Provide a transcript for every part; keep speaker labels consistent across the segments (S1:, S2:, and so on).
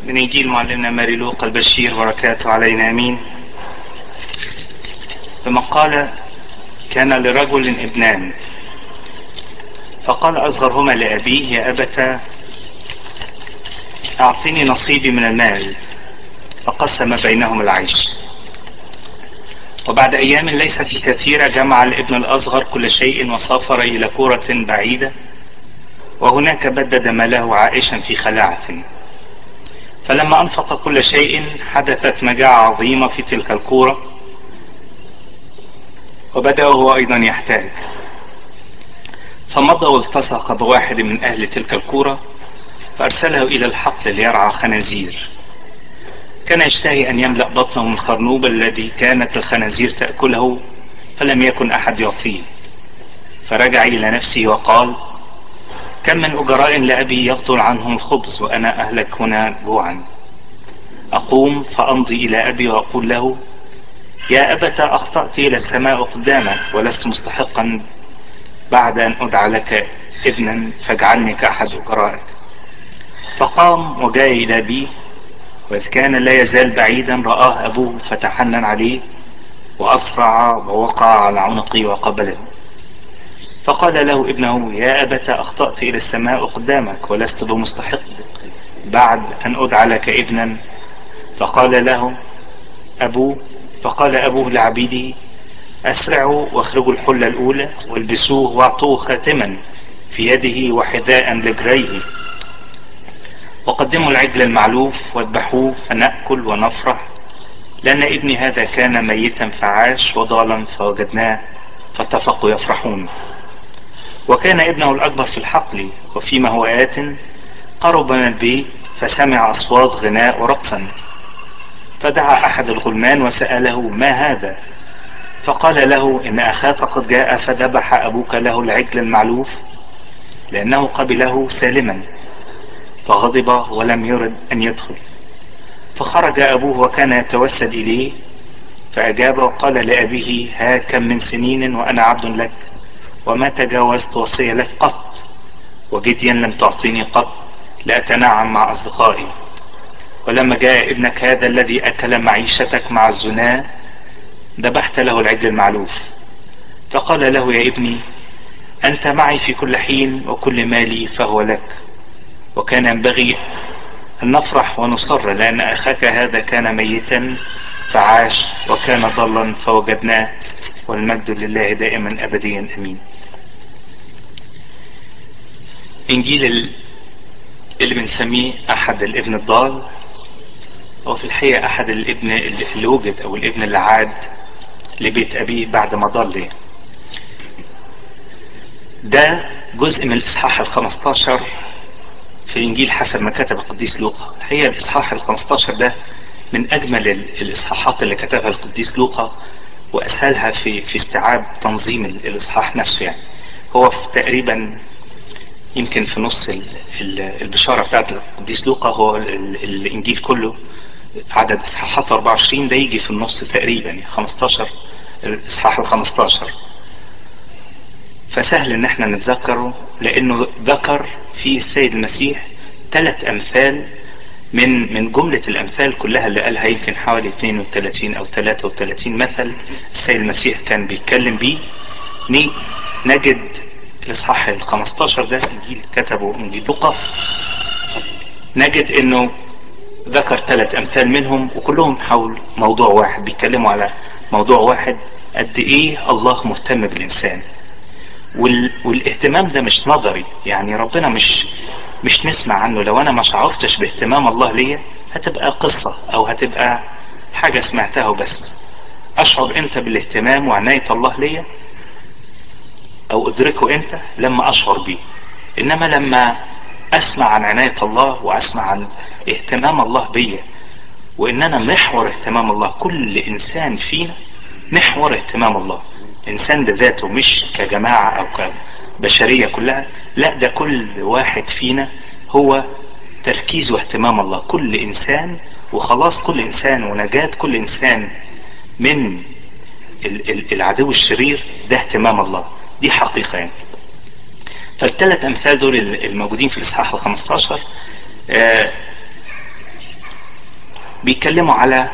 S1: من إنجيل معلمنا ماري لوقا البشير بركاته علينا أمين ثم قال كان لرجل ابنان فقال أصغرهما لأبيه يا أبت أعطني نصيبي من المال فقسم بينهم العيش وبعد أيام ليست كثيرة جمع الابن الأصغر كل شيء وسافر إلى كورة بعيدة وهناك بدد ماله عائشا في خلاعة فلما أنفق كل شيء حدثت مجاعة عظيمة في تلك الكورة وبدأ هو أيضا يحتاج فمضى والتصق بواحد من أهل تلك الكورة فأرسله إلى الحقل ليرعى خنازير كان يشتهي أن يملأ بطنه من الخرنوب الذي كانت الخنازير تأكله فلم يكن أحد يعطيه فرجع إلى نفسه وقال كم من أجراء لأبي يفضل عنهم الخبز وأنا أهلك هنا جوعا أقوم فأمضي إلى أبي وأقول له يا أبت أخطأت إلى السماء قدامك ولست مستحقا بعد أن أدعى لك ابنا فاجعلني كأحد أجرائك فقام وجاء إلى أبيه وإذ كان لا يزال بعيدا رآه أبوه فتحنن عليه وأسرع ووقع على عنقه وقبله فقال له ابنه يا أبت أخطأت إلى السماء قدامك ولست بمستحق بعد أن أدعى لك ابنا فقال له أبوه فقال أبوه لعبيده أسرعوا واخرجوا الحلة الأولى والبسوه واعطوه خاتما في يده وحذاء لجريه وقدموا العجل المعلوف واذبحوه فنأكل ونفرح لأن ابني هذا كان ميتا فعاش وضالا فوجدناه فاتفقوا يفرحون وكان ابنه الأكبر في الحقل وفيما هو آت قرب من البيت فسمع أصوات غناء ورقصا فدعا أحد الغلمان وسأله ما هذا فقال له إن أخاك قد جاء فذبح أبوك له العجل المعلوف لأنه قبله سالما فغضب ولم يرد أن يدخل فخرج أبوه وكان يتوسد إليه فأجاب وقال لأبيه ها كم من سنين وأنا عبد لك وما تجاوزت وصية لك قط وجديا لم تعطيني قط لأتنعم مع أصدقائي ولما جاء ابنك هذا الذي أكل معيشتك مع الزنا ذبحت له العجل المعلوف فقال له يا ابني أنت معي في كل حين وكل مالي فهو لك وكان ينبغي أن نفرح ونصر لأن أخاك هذا كان ميتا فعاش وكان ضلا فوجدناه والمجد لله دائما أبديا أمين إنجيل اللي بنسميه أحد الابن الضال هو في الحقيقة أحد الابن اللي وجد أو الابن اللي عاد لبيت أبيه بعد ما ضل ده جزء من الإصحاح الخمستاشر في الإنجيل حسب ما كتب القديس لوقا الحقيقة الإصحاح الخمستاشر ده من أجمل الإصحاحات اللي كتبها القديس لوقا وأسهلها في في استيعاب تنظيم الإصحاح نفسه يعني هو في تقريبا يمكن في نص البشارة بتاعت القديس لوقا هو الإنجيل كله عدد إصحاحات 24 ده يجي في النص تقريبا يعني 15 الإصحاح ال 15 فسهل إن احنا نتذكره لأنه ذكر فيه السيد المسيح ثلاث أمثال من من جملة الأمثال كلها اللي قالها يمكن حوالي 32 أو 33 مثل السيد المسيح كان بيتكلم بيه نجد الإصحاح ال 15 ده إنجيل كتبه إنجيل لوقا نجد إنه ذكر ثلاث أمثال منهم وكلهم حول موضوع واحد بيتكلموا على موضوع واحد قد إيه الله مهتم بالإنسان والاهتمام ده مش نظري يعني ربنا مش مش نسمع عنه لو انا ما شعرتش باهتمام الله ليا هتبقى قصة او هتبقى حاجة سمعتها وبس اشعر انت بالاهتمام وعناية الله ليا او ادركه انت لما اشعر بيه انما لما اسمع عن عناية الله واسمع عن اهتمام الله بيا وان انا محور اهتمام الله كل انسان فينا محور اهتمام الله انسان بذاته مش كجماعة او كبشرية كلها لا ده كل واحد فينا هو تركيز واهتمام الله كل انسان وخلاص كل انسان ونجاة كل انسان من العدو الشرير ده اهتمام الله دي حقيقة يعني فالثلاث امثال دول الموجودين في الاصحاح ال 15 آه بيتكلموا على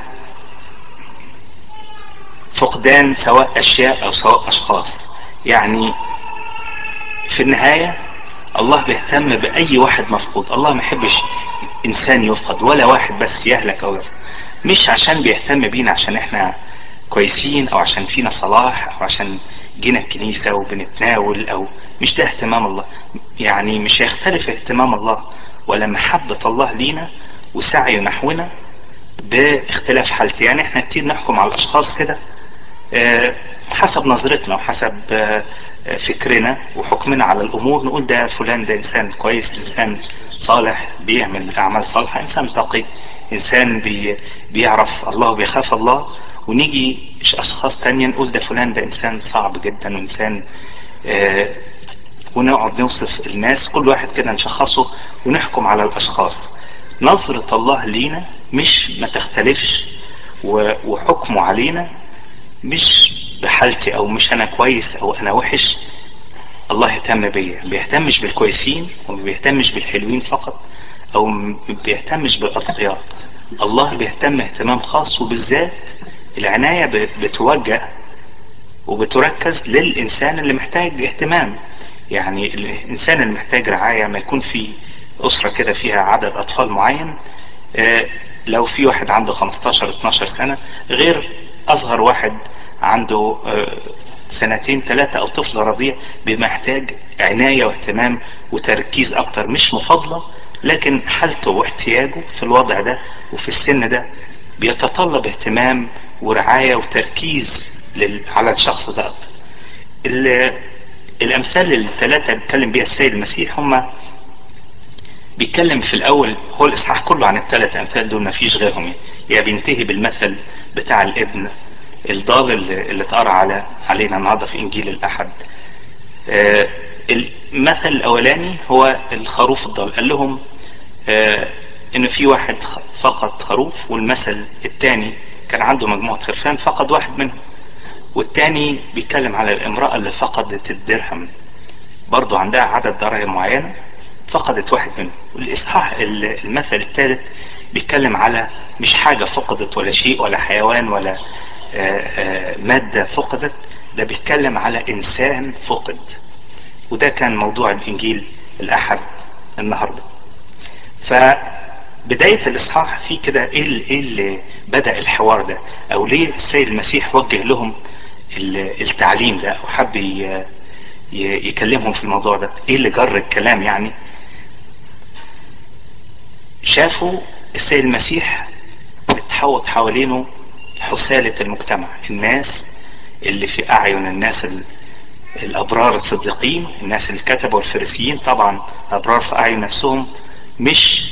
S1: فقدان سواء اشياء او سواء اشخاص يعني في النهاية الله بيهتم باي واحد مفقود الله ما يحبش انسان يفقد ولا واحد بس يهلك او يفقد مش عشان بيهتم بينا عشان احنا كويسين او عشان فينا صلاح او عشان جينا الكنيسة وبنتناول او مش ده اهتمام الله يعني مش هيختلف اهتمام الله ولا محبة الله لينا وسعيه نحونا باختلاف حالتي يعني احنا كتير نحكم على الاشخاص كده اه حسب نظرتنا وحسب اه فكرنا وحكمنا على الامور نقول ده فلان ده انسان كويس انسان صالح بيعمل اعمال صالحة انسان تقي انسان بي بيعرف الله وبيخاف الله ونيجي اشخاص تانية نقول ده فلان ده انسان صعب جدا وانسان اه ونقعد نوصف الناس كل واحد كده نشخصه ونحكم على الاشخاص نظرة الله لينا مش ما تختلفش وحكمه علينا مش بحالتي او مش انا كويس او انا وحش الله يهتم بيا بيهتمش بالكويسين وما بيهتمش بالحلوين فقط او ما بيهتمش بالاتقياء الله بيهتم اهتمام خاص وبالذات العناية بتوجه وبتركز للإنسان اللي محتاج اهتمام يعني الإنسان اللي محتاج رعاية ما يكون في أسرة كده فيها عدد أطفال معين اه لو في واحد عنده 15-12 سنة غير أصغر واحد عنده اه سنتين ثلاثة أو طفل رضيع بمحتاج عناية واهتمام وتركيز أكتر مش مفاضلة لكن حالته واحتياجه في الوضع ده وفي السن ده بيتطلب اهتمام ورعاية وتركيز لل... على الشخص ده أكتر. الأمثال الثلاثة اللي اتكلم بيها السيد المسيح هم بيتكلم في الأول هو الإصحاح كله عن الثلاث أمثال دول ما فيش غيرهم يعني. يا بينتهي بالمثل بتاع الابن الضال اللي, اللي اتقرا على علينا النهارده في إنجيل الأحد آه المثل الأولاني هو الخروف الضال قال لهم آه ان في واحد فقد خروف والمثل الثاني كان عنده مجموعة خرفان فقد واحد منهم والتاني بيتكلم على الامرأة اللي فقدت الدرهم برضو عندها عدد دراهم معينة فقدت واحد منهم والإصحاح المثل الثالث بيتكلم على مش حاجة فقدت ولا شيء ولا حيوان ولا آآ آآ مادة فقدت ده بيتكلم على إنسان فقد وده كان موضوع الإنجيل الأحد النهاردة فبداية الإصحاح في كده إيه اللي, إيه اللي بدأ الحوار ده أو ليه السيد المسيح وجه لهم التعليم ده أو حب يكلمهم في الموضوع ده إيه اللي جر الكلام يعني شافوا السيد المسيح بتحوط حوالينه حسالة المجتمع الناس اللي في أعين الناس الأبرار الصديقين الناس الكتبة والفريسيين طبعا أبرار في أعين نفسهم مش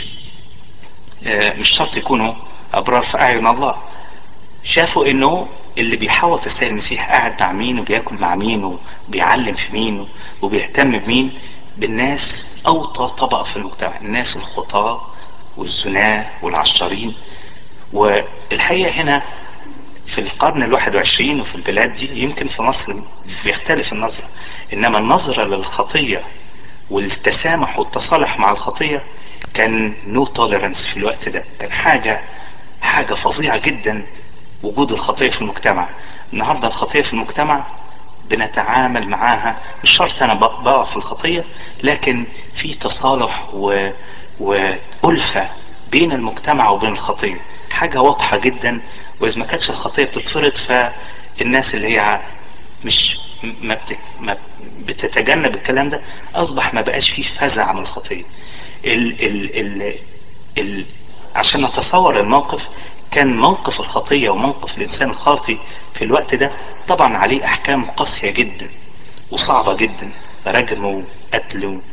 S1: مش شرط يكونوا أبرار في أعين الله شافوا إنه اللي بيحوط السيد المسيح قاعد مع مين وبياكل مع مين وبيعلم في مين وبيهتم بمين بالناس أوطى طبقة في المجتمع الناس الخطاة والزناة والعشارين والحقيقة هنا في القرن الواحد وعشرين وفي البلاد دي يمكن في مصر بيختلف النظرة إنما النظرة للخطية والتسامح والتصالح مع الخطية كان نو توليرانس في الوقت ده كان حاجة حاجة فظيعة جدا وجود الخطية في المجتمع النهاردة الخطية في المجتمع بنتعامل معاها مش شرط انا بقع في الخطية لكن في تصالح و... وألفة بين المجتمع وبين الخطية حاجة واضحة جدا وإذا ما كانتش الخطية بتتفرض فالناس اللي هي مش ما, بت... ما بتتجنب الكلام ده أصبح ما بقاش فيه فزع من الخطية ال... ال... ال... ال... عشان نتصور الموقف كان موقف الخطية وموقف الإنسان الخاطي في الوقت ده طبعا عليه أحكام قاسية جدا وصعبة جدا رجم وقتل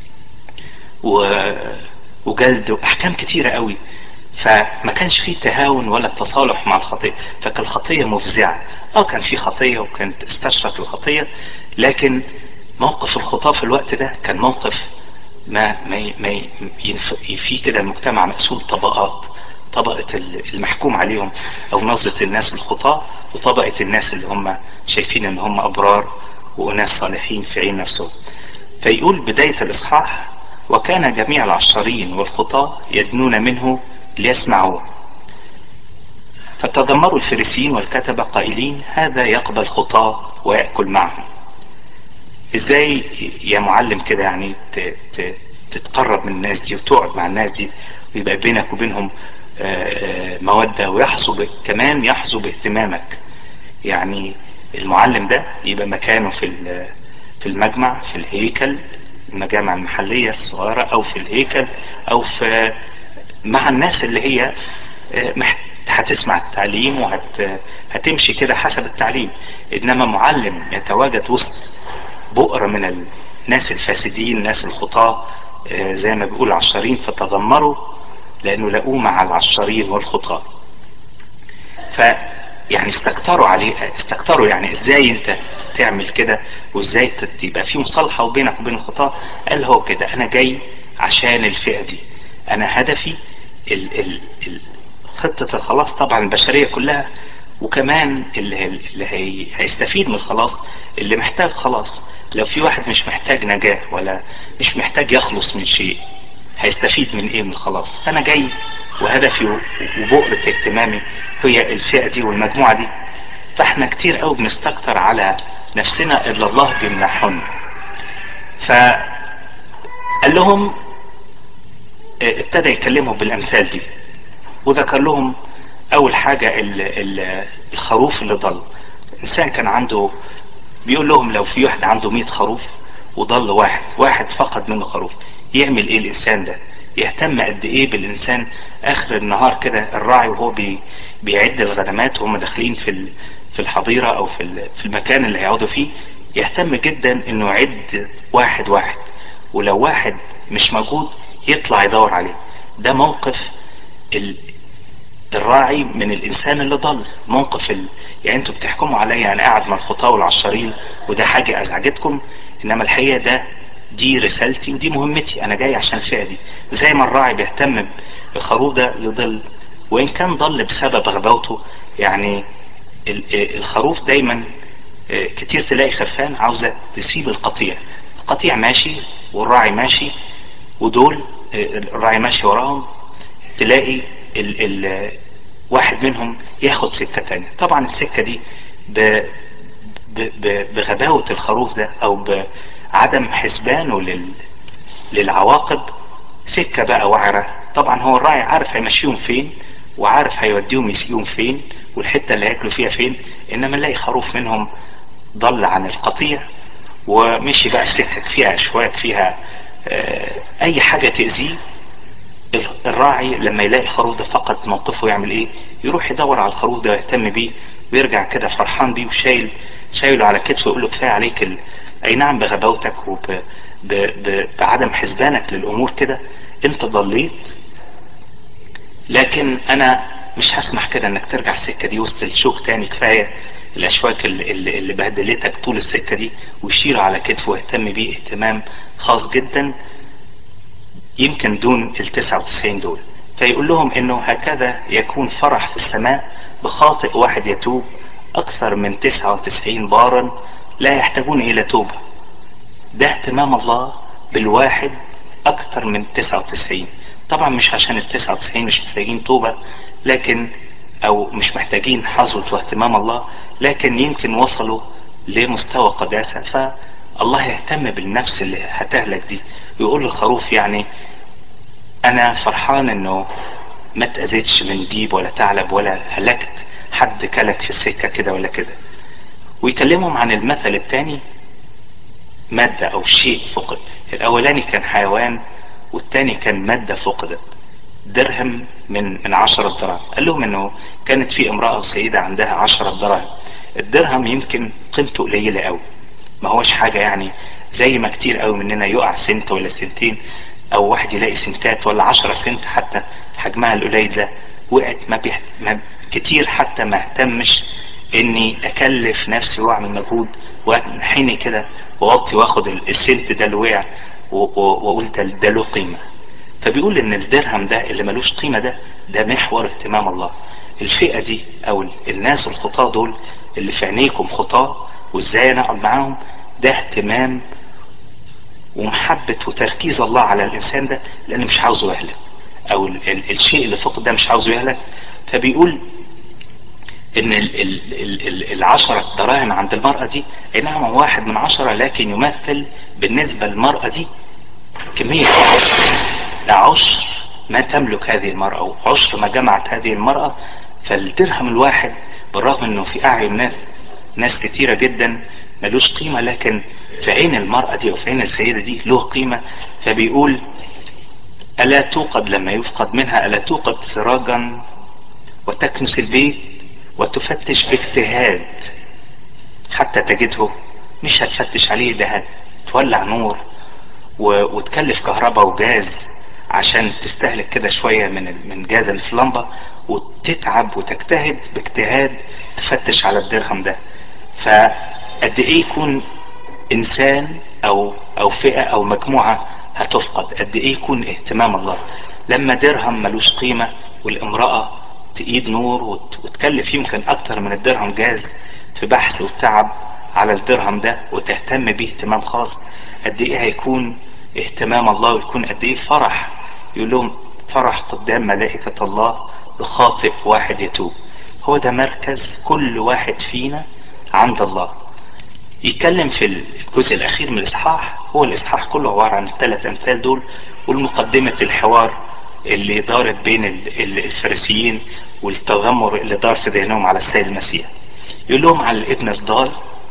S1: و... وجلد وأحكام كتيرة قوي فما كانش فيه تهاون ولا تصالح مع الخطية فكان الخطية مفزعة اه كان في خطية وكانت استشرت الخطية لكن موقف الخطاة في الوقت ده كان موقف ما ما ما ينف... في كده المجتمع مقسوم طبقات طبقة المحكوم عليهم او نظرة الناس الخطاة وطبقة الناس اللي هم شايفين ان هم ابرار واناس صالحين في عين نفسهم فيقول بداية الاصحاح وكان جميع العشارين والخطاة يدنون منه ليسمعوه فتذمروا الفريسيين والكتبة قائلين هذا يقبل خطاة ويأكل معهم ازاي يا معلم كده يعني ت- ت- تتقرب من الناس دي وتقعد مع الناس دي ويبقى بينك وبينهم آه، آه، مودة ويحظوا ب- كمان يحظوا باهتمامك يعني المعلم ده يبقى مكانه في ال- في المجمع في الهيكل المجامع المحلية الصغيرة او في الهيكل او في مع الناس اللي هي آه، مح- هتسمع التعليم وهتمشي كده حسب التعليم انما معلم يتواجد وسط بؤرة من الناس الفاسدين الناس الخطاة آه، زي ما بيقول عشارين فتذمروا لانه لقوه مع العشارين والخطاة ف يعني استكتروا عليه استكتروا يعني ازاي انت تعمل كده وازاي تت- يبقى في مصالحه وبينك وبين الخطاه قال هو كده انا جاي عشان الفئه دي انا هدفي ال ال ال خطه الخلاص طبعا البشريه كلها وكمان اللي, اللي هي هيستفيد من الخلاص اللي محتاج خلاص لو في واحد مش محتاج نجاه ولا مش محتاج يخلص من شيء هيستفيد من ايه من الخلاص فانا جاي وهدفي و- وبؤرة اهتمامي هي الفئة دي والمجموعة دي فاحنا كتير قوي بنستكتر على نفسنا الا الله بيمنحنا فقال لهم اه، ابتدى يكلمهم بالامثال دي وذكر لهم اول حاجة ال- ال- الخروف اللي ضل الانسان كان عنده بيقول لهم لو في واحد عنده 100 خروف وضل واحد واحد فقد منه خروف يعمل ايه الانسان ده يهتم قد ايه بالانسان اخر النهار كده الراعي وهو بي بيعد الغنمات وهم داخلين في ال- في الحظيره او في ال- في المكان اللي هيقعدوا فيه يهتم جدا انه يعد واحد واحد ولو واحد مش موجود يطلع يدور عليه ده موقف ال- الراعي من الانسان اللي ضل موقف ال... يعني انتوا بتحكموا عليا انا قاعد مع الخطاه والعشارين وده حاجه ازعجتكم انما الحقيقه ده دي رسالتي ودي مهمتي انا جاي عشان الفئه دي زي ما الراعي بيهتم بالخروف ده يضل وان كان ضل بسبب غباوته يعني ال- الخروف دايما آه، كتير تلاقي خرفان عاوزه تسيب القطيع القطيع ماشي والراعي ماشي ودول آه، الراعي ماشي وراهم تلاقي ال ال واحد منهم ياخد سكة تانية طبعا السكة دي ب ب ب بغباوة الخروف ده او بعدم حسبانه لل للعواقب سكة بقى وعرة طبعا هو الراعي عارف هيمشيهم فين وعارف هيوديهم يسيهم فين والحتة اللي هياكلوا فيها فين انما نلاقي خروف منهم ضل عن القطيع ومشي بقى في سكة فيها اشواك فيها آه، اي حاجة تأذيه الراعي لما يلاقي الخروف ده فقد موقفه يعمل ايه يروح يدور على الخروف ده ويهتم بيه ويرجع كده فرحان بيه وشايل شايله على كتفه ويقول له كفايه عليك ال... اي نعم بغباوتك وب ب... ب... بعدم حسبانك للامور كده انت ضليت لكن انا مش هسمح كده انك ترجع السكه دي وسط الشوك تاني كفايه الاشواك اللي, اللي اللي بهدلتك طول السكه دي ويشيله على كتفه ويهتم بيه اهتمام خاص جدا يمكن دون ال 99 دول فيقول لهم انه هكذا يكون فرح في السماء بخاطئ واحد يتوب اكثر من 99 بارا لا يحتاجون الى توبة ده اهتمام الله بالواحد اكثر من 99 طبعا مش عشان ال 99 مش محتاجين توبة لكن او مش محتاجين حظوة واهتمام الله لكن يمكن وصلوا لمستوى قداسة فالله يهتم بالنفس اللي هتهلك دي ويقول للخروف يعني انا فرحان انه ما اتأذيتش من ديب ولا ثعلب ولا هلكت حد كلك في السكة كده ولا كده ويكلمهم عن المثل الثاني مادة او شيء فقد الاولاني كان حيوان والتاني كان مادة فقدت درهم من من عشرة دراهم قال لهم انه كانت في امرأة سيدة عندها عشرة دراهم الدرهم يمكن قيمته قليلة قوي ما هوش حاجة يعني زي ما كتير قوي مننا يقع سنت ولا سنتين او واحد يلاقي سنتات ولا عشرة سنت حتى حجمها القليل ده وقعت ما, بيحت... ما كتير حتى ما اهتمش اني اكلف نفسي واعمل مجهود وانحني كده واوطي واخد السنت ده اللي وقع واقول ده, ده له قيمه فبيقول ان الدرهم ده اللي ملوش قيمه ده ده محور اهتمام الله الفئه دي او الناس الخطاه دول اللي في عينيكم خطاه وازاي انا اقعد معاهم ده اهتمام ومحبة وتركيز الله على الإنسان ده لأنه مش عاوزه يهلك أو ال ال الشيء اللي فوق ده مش عاوزه يهلك فبيقول ان ال ال ال ال العشرة دراهم عند المرأة دي اي نعم هو واحد من عشرة لكن يمثل بالنسبة للمرأة دي كمية ده عشر ما تملك هذه المرأة وعشر ما جمعت هذه المرأة فالدرهم الواحد بالرغم انه في اعين ناس ناس كتيرة جدا ملوش قيمة لكن في عين المرأة دي وفي عين السيدة دي له قيمة فبيقول ألا توقد لما يفقد منها ألا توقد سراجا وتكنس البيت وتفتش باجتهاد حتى تجده مش هتفتش عليه ده هتولع نور و... وتكلف كهرباء وجاز عشان تستهلك كده شوية من من جاز اللي في اللمبة وتتعب وتجتهد باجتهاد تفتش على الدرهم ده فقد ايه يكون انسان او او فئة او مجموعة هتفقد قد ايه يكون اهتمام الله لما درهم ملوش قيمة والامرأة تقيد نور وتكلف يمكن اكتر من الدرهم جاز في بحث وتعب على الدرهم ده وتهتم بيه اهتمام خاص قد ايه هيكون اهتمام الله ويكون قد ايه فرح يقول لهم فرح قدام ملائكة الله بخاطئ واحد يتوب هو ده مركز كل واحد فينا عند الله يتكلم في الجزء الاخير من الاصحاح هو الاصحاح كله عبارة عن الثلاث امثال دول والمقدمة الحوار اللي دارت بين الفارسيين والتذمر اللي دار في ذهنهم على السيد المسيح يقول لهم على الابن الضال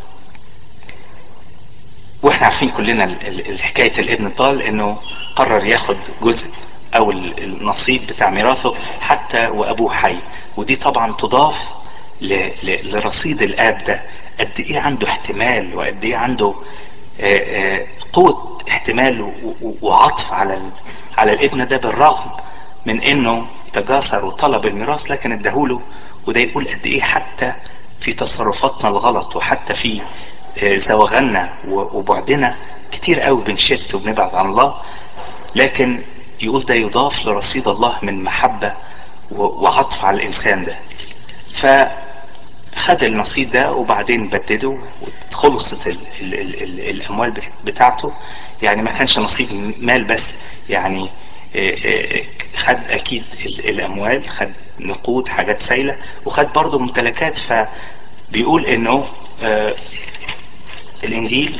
S1: واحنا عارفين كلنا الحكاية الابن الضال انه قرر ياخد جزء او النصيب بتاع ميراثه حتى وابوه حي ودي طبعا تضاف لرصيد الاب ده قد ايه عنده احتمال وقد ايه عنده قوة احتمال وعطف على على الابن ده بالرغم من انه تجاسر وطلب الميراث لكن اداهوله وده يقول قد ايه حتى في تصرفاتنا الغلط وحتى في زوغنا وبعدنا كتير قوي بنشت وبنبعد عن الله لكن يقول ده يضاف لرصيد الله من محبة وعطف على الانسان ده فخد النصيب ده وبعدين بدده وخلصت ال ال ال ال الاموال بتاعته يعني ما كانش نصيب مال بس يعني خد اكيد الاموال خد نقود حاجات سايلة وخد برضه ممتلكات فبيقول انه الانجيل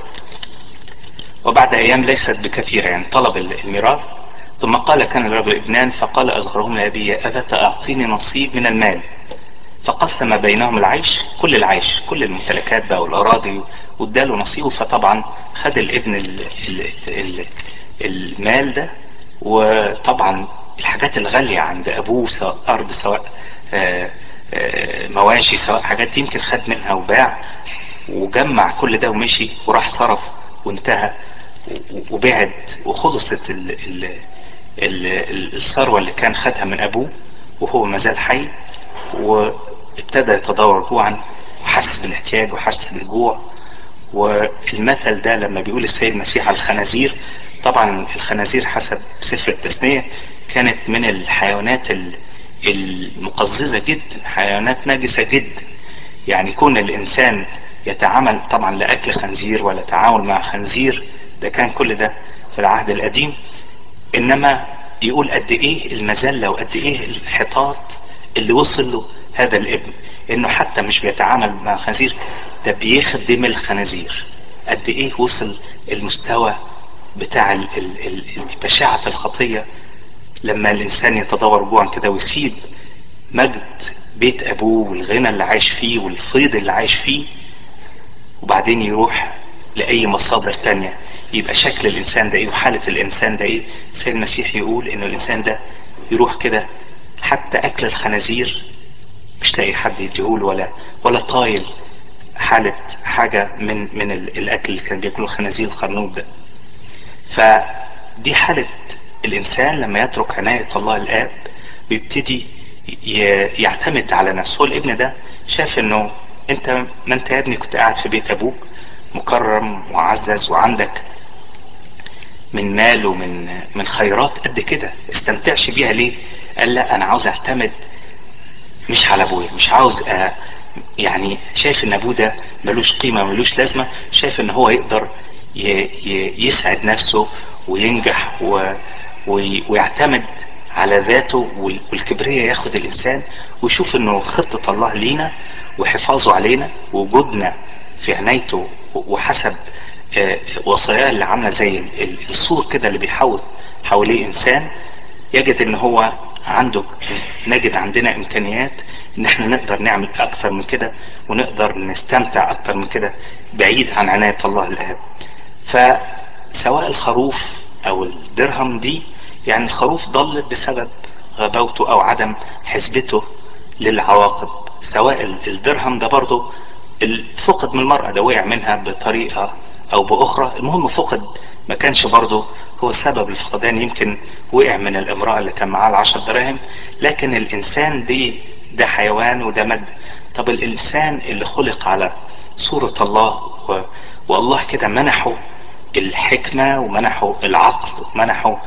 S1: وبعد ايام ليست بكثيرة يعني طلب الميراث ثم قال كان الرجل ابنان فقال اصغرهم لابي ابت اعطيني نصيب من المال فقسم بينهم العيش كل العيش كل الممتلكات بقى والاراضي واداله نصيبه فطبعا خد الابن ال ال ال المال ده وطبعا الحاجات الغالية عند ابوه سواء ارض سواء آآ آآ مواشي سواء حاجات يمكن خد منها وباع وجمع كل ده ومشي وراح صرف وانتهى وبعد وخلصت ال ال ال الثروة اللي كان خدها من ابوه وهو مازال حي وابتدى يتدور جوعا وحس بالاحتياج وحس بالجوع والمثل ده لما بيقول السيد المسيح على الخنازير طبعا الخنازير حسب سفر التثنية كانت من الحيوانات المقززة جدا حيوانات نجسة جدا يعني كون الانسان يتعامل طبعا لاكل خنزير ولا تعامل مع خنزير ده كان كل ده في العهد القديم انما يقول قد ايه المذلة وقد ايه الحطاط اللي وصل له هذا الابن انه حتى مش بيتعامل مع خنزير ده بيخدم الخنازير قد ايه وصل المستوى بتاع ال ال ال بشاعة الخطية لما الانسان يتدور جوعا كده ويسيب مجد بيت ابوه والغنى اللي عايش فيه والفيض اللي عايش فيه وبعدين يروح لأي مصادر تانية يبقى شكل الإنسان ده إيه وحالة الإنسان ده إيه سيد المسيح يقول إنه الإنسان ده يروح كده حتى أكل الخنازير مش لاقي حد يديهوله ولا ولا طايل حالة حاجة من من الأكل اللي كان بياكله الخنازير الخرنوب ده فدي حالة الإنسان لما يترك عناية الله الآب بيبتدي يعتمد على نفسه هو الابن ده شاف انه انت ما انت يا ابني كنت قاعد في بيت ابوك مكرم معزز وعندك من مال ومن من خيرات قد كده استمتعش بيها ليه قال لا انا عاوز اعتمد مش على ابويا مش عاوز أ... يعني شايف ان ابوه ده ملوش قيمة ملوش لازمة شايف ان هو يقدر ي... ي... يسعد نفسه وينجح و... وي... ويعتمد على ذاته والكبرياء ياخد الانسان ويشوف انه خطة الله لينا وحفاظه علينا ووجودنا في عنايته وحسب وصاياه اللي عامله زي السور كده اللي بيحوط حواليه انسان يجد ان هو عنده نجد عندنا امكانيات ان احنا نقدر نعمل اكتر من كده ونقدر نستمتع اكتر من كده بعيد عن عناية الله الاب فسواء الخروف او الدرهم دي يعني الخروف ضل بسبب غباوته او عدم حسبته للعواقب سواء الدرهم ده برضه فقد من المرأة ده وقع منها بطريقة او باخرى المهم فقد ما كانش برضه هو سبب الفقدان يمكن وقع من الامرأة اللي كان معاه العشر دراهم لكن الانسان دي ده حيوان وده مد طب الانسان اللي خلق على صورة الله و... والله كده منحه الحكمة ومنحه العقل ومنحه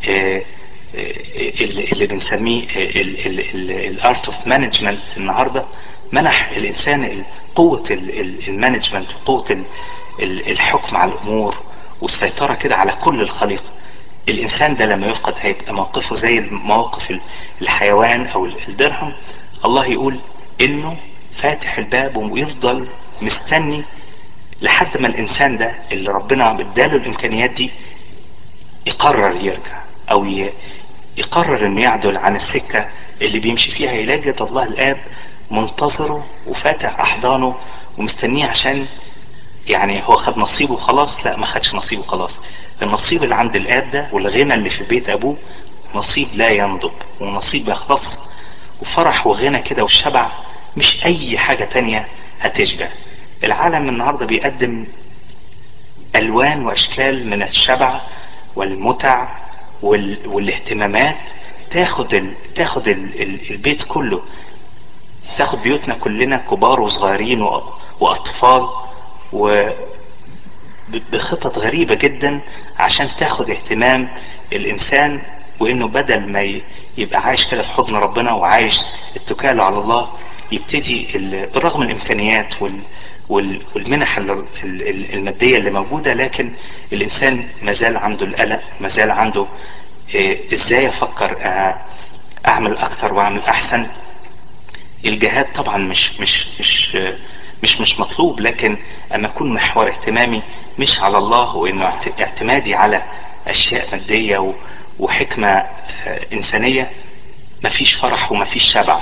S1: اللي, اللي بنسميه الارت اوف مانجمنت النهارده منح الانسان قوة المانجمنت وقوة الحكم على الامور والسيطرة كده على كل الخليقة الانسان ده لما يفقد هيبقى موقفه زي مواقف الحيوان او الدرهم الله يقول انه فاتح الباب ويفضل مستني لحد ما الانسان ده اللي ربنا اداله الامكانيات دي يقرر يرجع او يقرر انه يعدل عن السكة اللي بيمشي فيها يلاقي الله الاب منتظره وفاتح احضانه ومستنيه عشان يعني هو خد نصيبه وخلاص لا ما خدش نصيبه خلاص النصيب اللي عند الاب ده والغنى اللي في بيت ابوه نصيب لا ينضب ونصيب يخلص وفرح وغنى كده والشبع مش اي حاجة تانية هتشبع العالم النهاردة بيقدم الوان واشكال من الشبع والمتع وال... والاهتمامات تاخد ال... تاخد ال... ال... البيت كله تاخد بيوتنا كلنا كبار وصغيرين و... واطفال و بخطط غريبة جدا عشان تاخد اهتمام الانسان وانه بدل ما يبقى عايش كده في حضن ربنا وعايش اتكاله على الله يبتدي بالرغم من الامكانيات وال والمنح المادية اللي موجودة لكن الانسان مازال عنده القلق مازال عنده ازاي افكر اعمل اكتر واعمل احسن الجهاد طبعا مش مش مش مش مش مطلوب لكن اما اكون محور اهتمامي مش على الله وانه اعتمادي على اشياء مادية وحكمة انسانية مفيش فرح ومفيش شبع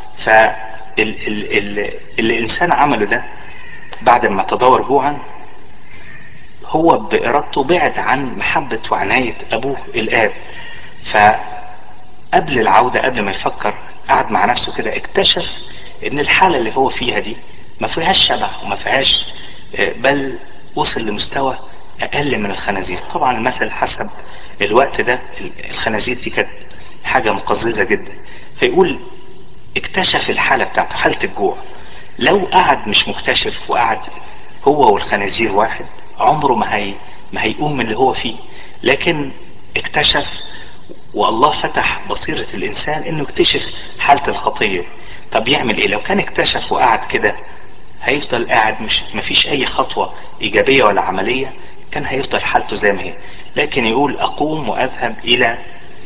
S1: فاللي الانسان عمله ده بعد ما تدور جوعا هو بإرادته بعد عن محبة وعناية أبوه الآب فقبل العودة قبل ما يفكر قعد مع نفسه كده اكتشف ان الحالة اللي هو فيها دي ما فيهاش شبع وما فيهاش بل وصل لمستوى اقل من الخنازير طبعا المثل حسب الوقت ده الخنازير دي كانت حاجة مقززة جدا فيقول اكتشف الحالة بتاعته حالة الجوع لو قعد مش مكتشف وقعد هو والخنازير واحد عمره ما هي ما هيقوم من اللي هو فيه لكن اكتشف والله فتح بصيرة الانسان انه يكتشف حالة الخطية طب يعمل ايه لو كان اكتشف وقعد كده هيفضل قاعد مش مفيش اي خطوة ايجابية ولا عملية كان هيفضل حالته زي ما هي لكن يقول اقوم واذهب الى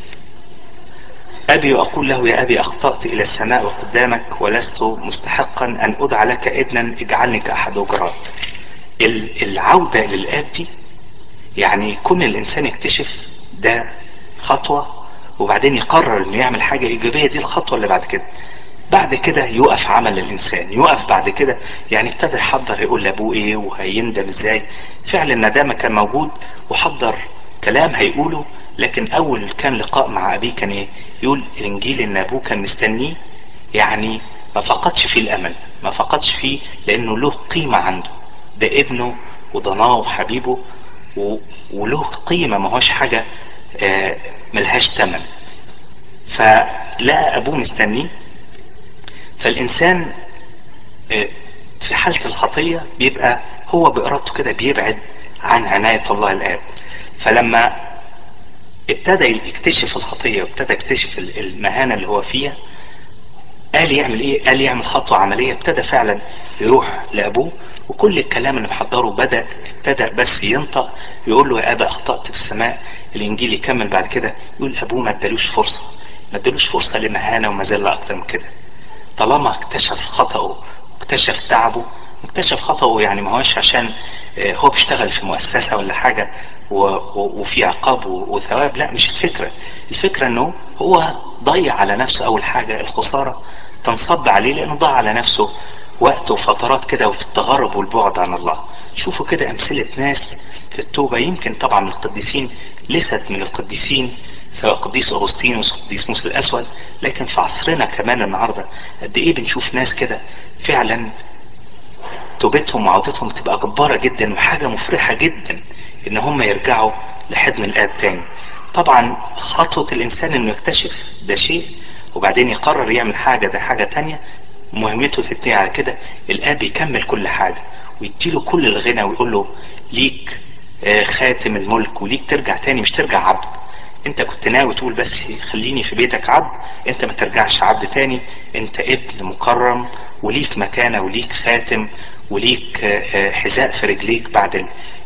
S1: ابي واقول له يا ابي اخطأت الى السماء وقدامك ولست مستحقا ان ادعى لك ابنا اجعلني كاحد اجرات العودة للاب دي يعني كون الانسان يكتشف ده خطوة وبعدين يقرر انه يعمل حاجة ايجابية دي الخطوة اللي بعد كده بعد كده يقف عمل الانسان يقف بعد كده يعني ابتدى يحضر يقول لابوه ايه وهيندم ازاي فعلا الندامة كان موجود وحضر كلام هيقوله لكن اول كان لقاء مع ابيه كان ايه يقول الانجيل ان ابوه كان مستنيه يعني ما فقدش فيه الامل ما فقدش فيه لانه له قيمة عنده ده ابنه وضناه وحبيبه و... وله قيمة ما هوش حاجة آه ملهاش تمن فلقى ابوه مستنيه فالانسان آه في حالة الخطية بيبقى هو بإرادته كده بيبعد عن عناية الله الآب فلما ابتدى يكتشف الخطية وابتدى يكتشف المهانة اللي هو فيها قال يعمل ايه قال يعمل خطوة عملية ابتدى فعلا يروح لأبوه وكل الكلام اللي محضره بدأ ابتدى بس ينطق يقول له يا أبا أخطأت في السماء الإنجيل يكمل بعد كده يقول أبوه ما ادالوش فرصة ما ادلوش فرصة لمهانة ومذلة اكتر من كده طالما اكتشف خطأه واكتشف تعبه اكتشف خطأه يعني ما هوش عشان هو بيشتغل في مؤسسة ولا حاجة وفي عقاب وثواب لا مش الفكرة الفكرة انه هو ضيع على نفسه اول حاجة الخسارة تنصب عليه لانه ضيع على نفسه وقت وفترات كده وفي التغرب والبعد عن الله شوفوا كده امثلة ناس في التوبة يمكن طبعا القديسين ليست من القديسين سواء قديس اغسطينوس قديس موسى الاسود لكن في عصرنا كمان النهاردة قد ايه بنشوف ناس كده فعلا توبتهم وعودتهم بتبقى جبارة جدا وحاجة مفرحة جدا ان هم يرجعوا لحضن الاب تاني طبعا خطوة الانسان انه يكتشف ده شيء وبعدين يقرر يعمل حاجة ده حاجة تانية مهمته تبتدي على كده الاب يكمل كل حاجة ويديله كل الغنى ويقول له ليك خاتم الملك وليك ترجع تاني مش ترجع عبد انت كنت ناوي تقول بس خليني في بيتك عبد انت ما ترجعش عبد تاني انت ابن مكرم وليك مكانة وليك خاتم وليك حذاء في رجليك بعد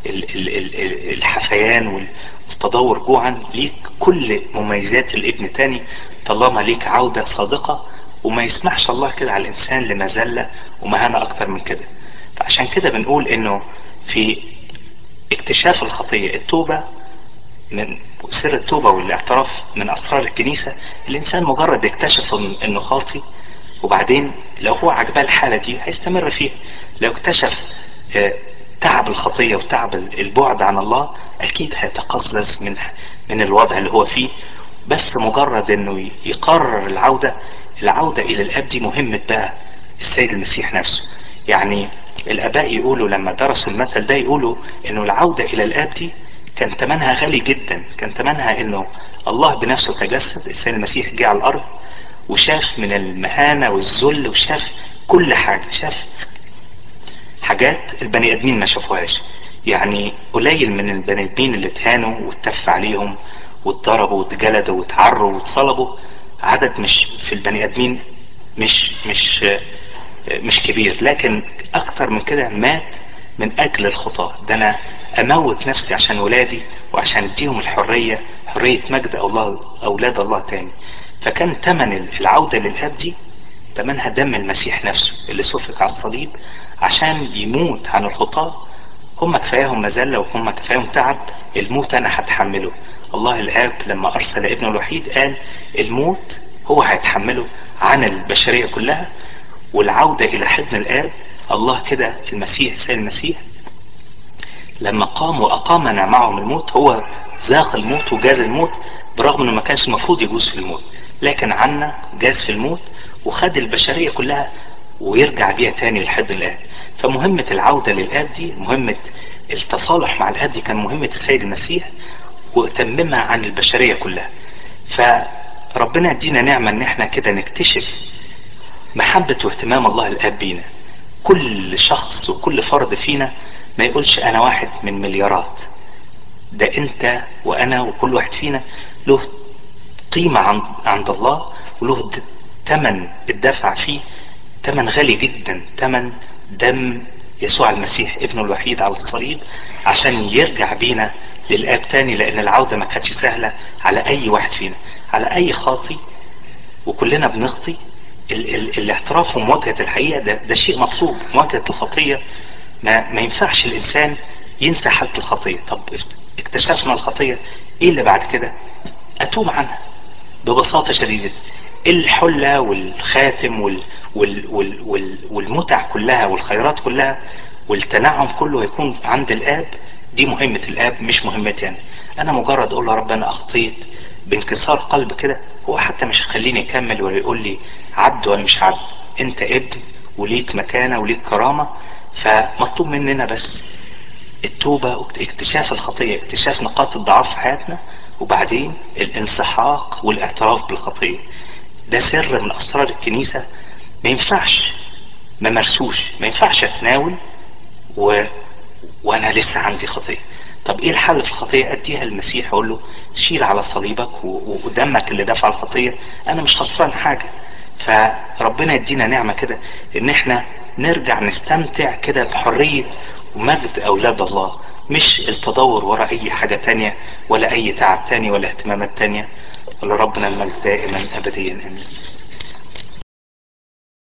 S1: الحفيان والتدور جوعا ليك كل مميزات الابن تاني طالما ليك عودة صادقة وما يسمحش الله كده على الانسان لمذلة ومهانة اكتر من كده فعشان كده بنقول انه في اكتشاف الخطية التوبة من سر التوبة والاعتراف من اسرار الكنيسة الانسان مجرد يكتشف انه خاطي وبعدين لو هو عجباه الحالة دي هيستمر فيها لو اكتشف تعب الخطية وتعب البعد عن الله اكيد هيتقزز من من الوضع اللي هو فيه بس مجرد انه يقرر العودة العودة الى الاب دي مهمة بقى السيد المسيح نفسه يعني الاباء يقولوا لما درسوا المثل ده يقولوا انه العودة الى الاب دي كان ثمنها غالي جدا كان ثمنها انه الله بنفسه تجسد السيد المسيح جه على الارض وشاف من المهانة والذل وشاف كل حاجة شاف حاجات البني ادمين ما شافوهاش يعني قليل من البني ادمين اللي اتهانوا واتف عليهم واتضربوا واتجلدوا واتعروا واتصلبوا عدد مش في البني ادمين مش مش مش كبير لكن اكتر من كده مات من اجل الخطاة ده انا اموت نفسي عشان ولادي وعشان اديهم الحرية حرية مجد الله اولاد الله تاني فكان تمن العودة للاب دي تمنها دم المسيح نفسه اللي سفك على الصليب عشان يموت عن الخطاة هم كفاياهم مذلة وهم كفاياهم تعب الموت انا هتحمله الله الاب لما ارسل ابنه الوحيد قال الموت هو هيتحمله عن البشرية كلها والعودة الى حضن الاب الله كده المسيح سيد المسيح لما قام واقامنا معهم الموت هو ذاق الموت وجاز الموت برغم انه ما كانش المفروض يجوز في الموت لكن عنا جاز في الموت وخد البشرية كلها ويرجع بيها تاني لحضن الاب فمهمة العودة للاب دي مهمة التصالح مع الاب دي كان مهمة السيد المسيح وتممها عن البشرية كلها فربنا يدينا نعمة ان احنا كده نكتشف محبة واهتمام الله الاب بينا كل شخص وكل فرد فينا ما يقولش انا واحد من مليارات ده انت وانا وكل واحد فينا له قيمة عند الله وله تمن الدفع فيه تمن غالي جدا تمن دم يسوع المسيح ابنه الوحيد على الصليب عشان يرجع بينا للآب تاني لأن العودة ما كانتش سهلة على أي واحد فينا على أي خاطي وكلنا بنخطي ال ال الاعتراف ومواجهة الحقيقة ده, ده شيء مطلوب مواجهة الخطية ما, ما ينفعش الإنسان ينسى حالة الخطية طب اكتشفنا الخطية ايه اللي بعد كده اتوب عنها ببساطة شديدة الحلة والخاتم وال وال وال وال والمتع كلها والخيرات كلها والتنعم كله هيكون عند الاب دي مهمة الاب مش مهمتي انا انا مجرد اقول له رب انا اخطيت بانكسار قلب كده هو حتى مش هيخليني اكمل ولا يقول لي عبد ولا مش عبد انت ابن وليك مكانة وليك كرامة فمطلوب مننا بس التوبة واكتشاف الخطية اكتشاف نقاط الضعف في حياتنا وبعدين الانسحاق والاعتراف بالخطية ده سر من اسرار الكنيسة ما ينفعش ما مرسوش ما ينفعش اتناول و... وانا لسه عندي خطية طب ايه الحل في الخطية اديها المسيح اقول له شيل على صليبك و... ودمك اللي دفع الخطية انا مش خسران حاجة فربنا يدينا نعمة كده ان احنا نرجع نستمتع كده بحرية ومجد اولاد الله مش التدور وراء اي حاجة تانية ولا اي تعب تاني ولا اهتمامات تانية ولربنا المجد دائما أبديا آمين